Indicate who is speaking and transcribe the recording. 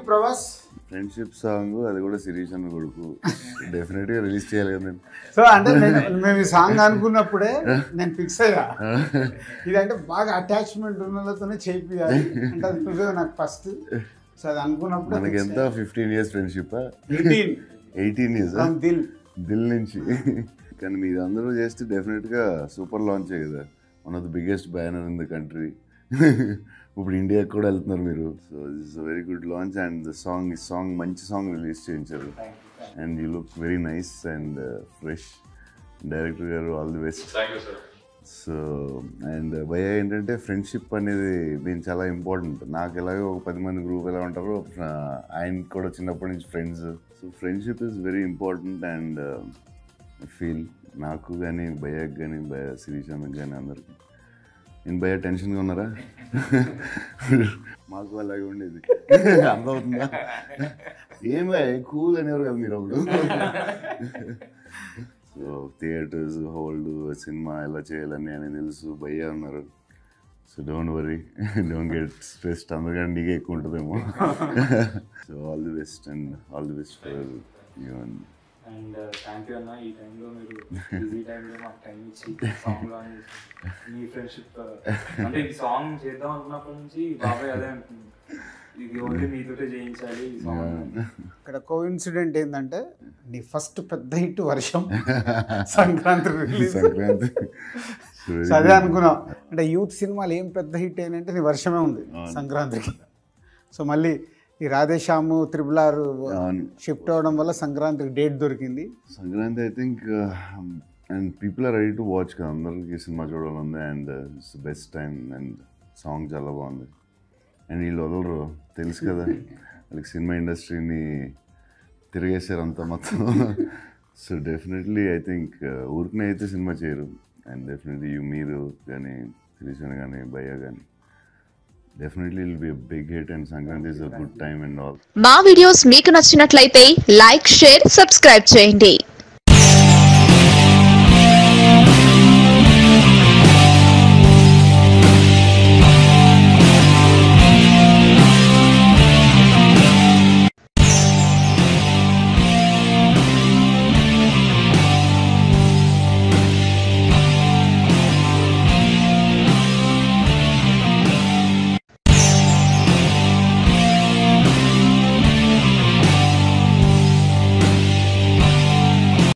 Speaker 1: Prabhas
Speaker 2: friendship song అది కూడా శిరీష్ అన్న కొడుకు డెఫినెట్ గా రిలీజ్ చేయాలి కదా నేను
Speaker 1: సో అంటే నేను మేము ఈ సాంగ్ అనుకున్నప్పుడే నేను ఫిక్స్ అయ్యా ఇదంటే బాగా అటాచ్మెంట్ ఉన్న వాళ్ళతోనే చేపియాలి అంటే అది నువ్వే నాకు ఫస్ట్ సో అది అనుకున్నప్పుడు
Speaker 2: మనకి ఎంత fifteen years friendship
Speaker 1: eighteen
Speaker 2: eighteen years
Speaker 1: దిల్
Speaker 2: దిల్ నుంచి కానీ మీరు అందరూ చేస్తే డెఫినెట్ గా సూపర్ లాంచ్ కదా one of the biggest banner in the country ఇప్పుడు ఇండియాకి కూడా వెళ్తున్నారు మీరు so this very good launch and the song ఈ సాంగ్ మంచి సాంగ్ రిలీజ్ చేయించారు and you look very nice and fresh director గారు all the best
Speaker 3: thank you sir
Speaker 2: so and భయ ఏంటంటే ఫ్రెండ్షిప్ అనేది నేను చాలా ఇంపార్టెంట్ నాకు ఎలాగో ఒక పది మంది గ్రూప్ ఎలా ఉంటారో ఆ, ఆయన కూడా చిన్నప్పటి నుంచి friends so friendship is very important and feel నాకు కానీ భయకి కానీ భయ శిరీషానికి కానీ అందరికి నేను భయ టెన్షన్గా ఉన్నారా మాకు అలాగే ఉండేది అర్థమవుతుందా ఏం భయ కూల్ అనేవారు కదా మీరు అప్పుడు సో థియేటర్స్ హోల్డ్ సినిమా ఎలా చేయాలని అని తెలుసు భయ్య అన్నారు so don't worry don't get stressed అందరికంటే నీకే ఎక్కువ ఉంటుందేమో so all the best and all the best for you and
Speaker 4: and thank you అన్న ఈ టైంలో మీరు బిజీ టైంలో మాకు టైం ఇచ్చి సాంగ్ లాంచ్ చేసి మీ ఫ్రెండ్షిప్ అంటే ఈ సాంగ్ చేద్దాం అనుకున్నప్పటి నుంచి బాబాయ్ అదే అంటుంది ఇది ఓన్లీ మీతోటే చేయించాలి ఈ సాంగ్
Speaker 1: ఇక్కడ కో ఇన్సిడెంట్ ఏంటంటే నీ ఫస్ట్ పెద్ద హిట్ వర్షం సంక్రాంతి రిలీజ్
Speaker 2: సంక్రాంతి
Speaker 1: సో అదే అనుకున్నాం అంటే యూత్ సినిమాలు ఏం పెద్ద హిట్ అయినంటే నీ వర్షమే ఉంది సంక్రాంతికి సో మళ్ళీ ఈ రాధేశ్యాము త్రిబుల్ ఆర్
Speaker 2: అవును.
Speaker 1: షిఫ్ట్ అవ్వడం వల్ల సంక్రాంతికి డేట్ దొరికింది
Speaker 2: Sankranti I think and people are ready to watch కదా అందరికి సినిమా చూడాలని and it's best time and song చాలా బాగుంది అండ్ వీళ్ళు వదలరు తెలుసు కదా వాళ్ళకి సినిమా ఇండస్ట్రీని తిరిగేశారు అంతా మొత్తం సో డెఫినెట్లీ ఐ థింక్ ఊరికనే అయితే సినిమా చేయరు అండ్ డెఫినెట్లీ యూ మీరు కానీ త్రిషన్ కానీ భయ్య కానీ definitely will be big hit and Sankranti is a good time and all
Speaker 5: మా వీడియోస్ మీకు నచ్చినట్లయితే లైక్ షేర్ సబ్స్క్రైబ్ చేయండి